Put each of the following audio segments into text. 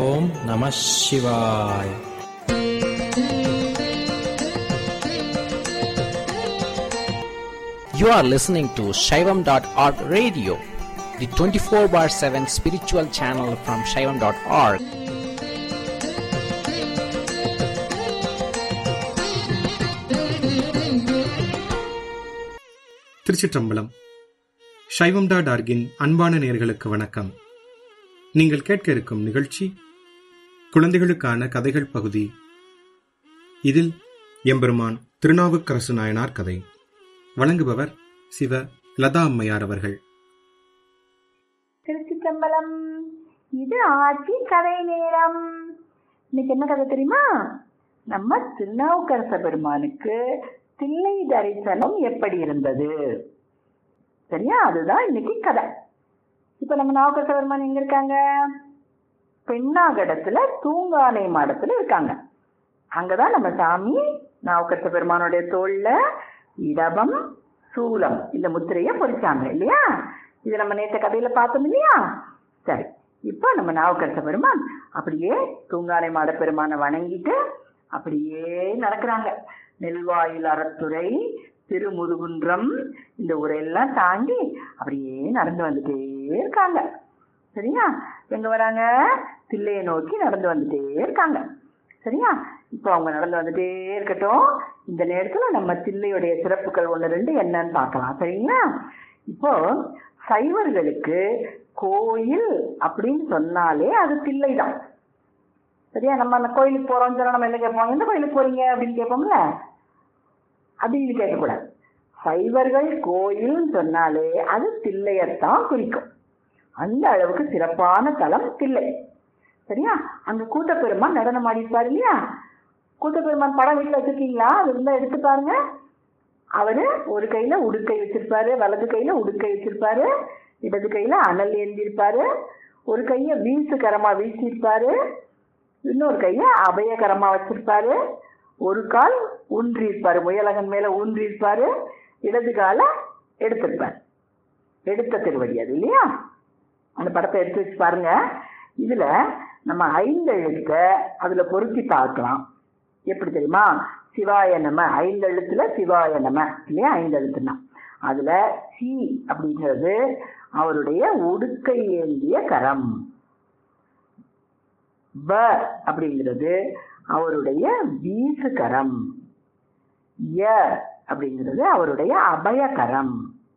ஓம் நம சிவாய் You are listening to Shaivam.org radio, the 24 bar 7 spiritual channel from Shaivam.org. திருச்சிற்றம்பலம் சைவம் dot ஆர்கின் அன்பான நேர்களுக்கு வணக்கம் நீங்கள் கேட்க இருக்கும் நிகழ்ச்சி குழந்தைகளுக்கான கதைகள் பகுதி இதில் எம்பெருமான் திருநாவுக்கரசு நாயனார் கதை வழங்குபவர் சிவ லதா அம்மையார் அவர்கள் திருச்சிற்றம்பலம் இது ஆட்சி கதை நேரம் இன்னைக்கு என்ன கதை தெரியுமா நம்ம திருநாவுக்கரச பெருமானுக்கு தில்லை தரிசனம் எப்படி இருந்தது சரியா அதுதான் இன்னைக்கு கதை இப்ப நம்ம நாவுக்கரச பெருமான் எங்க இருக்காங்க பெண்ணாகடத்துல தூங்கானை மாடத்துல இருக்காங்க அங்கதான் நம்ம சாமி நாவுக்கரச பெருமானுடைய தோல்ல இடபம் சூலம் இந்த முத்திரைய பொறிச்சாங்க இல்லையா இது நம்ம நேற்ற கதையில பார்த்தோம் இல்லையா சரி இப்போ நம்ம நாவுக்கரச பெருமான் அப்படியே தூங்கானை மாட பெருமானை வணங்கிட்டு அப்படியே நடக்கிறாங்க நெல்வாயில் அறத்துறை திருமுதுகுன்றம் இந்த ஊரையெல்லாம் தாண்டி அப்படியே நடந்து வந்துட்டே இருக்காங்க சரியா எங்க வராங்க தில்லையை நோக்கி நடந்து வந்துட்டே இருக்காங்க சரியா இப்போ அவங்க நடந்து வந்துட்டே இருக்கட்டும் இந்த நேரத்துல நம்ம தில்லையுடைய சிறப்புகள் ஒன்று ரெண்டு என்னன்னு பார்க்கலாம் சரிங்களா இப்போ சைவர்களுக்கு கோயில் அப்படின்னு சொன்னாலே அது தில்லை தான் சரியா நம்ம அந்த கோயிலுக்கு போறோம்னு சொன்னா நம்ம என்ன கேட்போம் எந்த கோயிலுக்கு போறீங்க அப்படின்னு கேட்போம்ல அப்படின்னு கேட்கக்கூடாது சைவர்கள் கோயில்னு சொன்னாலே அது தில்லையத்தான் குறிக்கும் அந்த அளவுக்கு சிறப்பான தலம் தில்லை சரியா அங்க கூட்டப்பெருமான் நடனம் ஆடிப்பாரு இல்லையா கூட்டப்பெருமான் படம் வீட்டுல வச்சிருக்கீங்களா அது இருந்தா எடுத்து பாருங்க அவரு ஒரு கையில உடுக்கை வச்சிருப்பாரு வலது கையில உடுக்கை வச்சிருப்பாரு இடது கையில அனல் ஏந்திருப்பாரு ஒரு கைய வீசு கரமா வீசியிருப்பாரு இன்னொரு கைய அபயகரமா வச்சிருப்பாரு ஒரு கால் ஊன்றி இருப்பாரு முயலகன் மேல ஊன்றி இருப்பாரு இடது கால எடுத்திருப்பாரு எடுத்த திருவடி அது இல்லையா அந்த படத்தை எடுத்து வச்சு பாருங்க இதுல நம்ம ஐந்தெழுத்த அதுல பொருத்தி பார்க்கலாம் எப்படி தெரியுமா சிவாய நம ஐந்தெழுத்துல சிவாய நம இல்லையா ஐந்தெழுத்துனா அதுல சி அப்படிங்கிறது அவருடைய உடுக்கை ஏந்திய கரம் ப அப்படிங்கிறது அவருடைய வீசு கரம் ய அப்படிங்கிறது அவருடைய அபயகரம்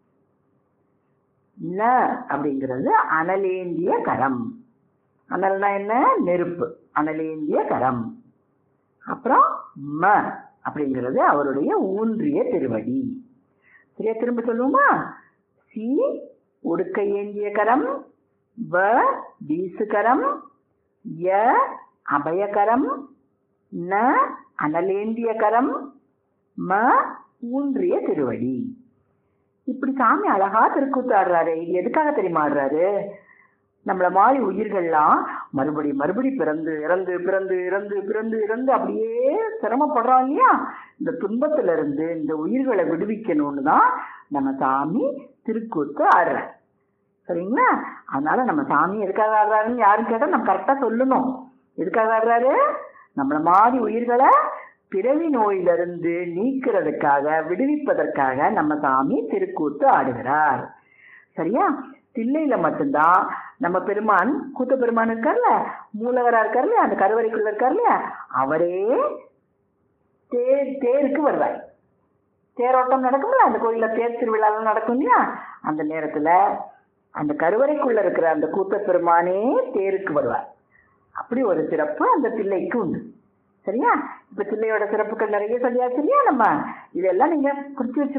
ந அப்படிங்கிறது அனலேந்திய கரம் அனல்னா என்ன நெருப்பு அனலேந்திய கரம் அப்புறம் ம அப்படிங்கிறது அவருடைய ஊன்றிய திருவடி சரியா திரும்ப சொல்லுவோமா சி உடுக்கை ஏந்திய கரம் வ வீசுகரம் ய அபயகரம் ந அனலேந்திய கரம் ம ஊன்றிய திருவடி இப்படி சாமி அழகா திருக்கூத்து ஆடுறாரு இது எதுக்காக தெரியுமா ஆடுறாரு நம்மள மாதிரி உயிர்கள்லாம் மறுபடி மறுபடி பிறந்து இறந்து பிறந்து இறந்து பிறந்து இறந்து அப்படியே சிரமப்படுறோம் இல்லையா இந்த துன்பத்துல இருந்து இந்த உயிர்களை விடுவிக்கணும்னு தான் நம்ம சாமி திருக்கூத்து ஆடுறார் சரிங்களா அதனால நம்ம சாமி எதுக்காக ஆடுறாருன்னு யாரும் கேட்டா நம்ம கரெக்டா சொல்லணும் எதுக்காக ஆடுறாரு நம்மள மாதிரி உயிர்களை பிறவி நோயிலிருந்து நீக்கிறதுக்காக விடுவிப்பதற்காக நம்ம சாமி திருக்கூத்து ஆடுகிறார் சரியா தில்லையில மட்டும்தான் நம்ம பெருமான் கூத்த பெருமான் இருக்கார்ல மூலவரா இருக்கார்ல அந்த கருவறைக்குள்ள இருக்கார்ல அவரே தேர் தேருக்கு வருவார் தேரோட்டம் நடக்கும்ல அந்த கோயில்ல தேர் திருவிழாலாம் நடக்கும் இல்லையா அந்த நேரத்துல அந்த கருவறைக்குள்ள இருக்கிற அந்த கூத்த பெருமானே தேருக்கு வருவார் அப்படி ஒரு சிறப்பு அந்த தில்லைக்கு உண்டு சரியா இப்ப தில்லையோட சிறப்புகள் நிறைய சொல்லியாச்சு இல்லையா நம்ம இதெல்லாம் நீங்க குறிச்சு வச்சு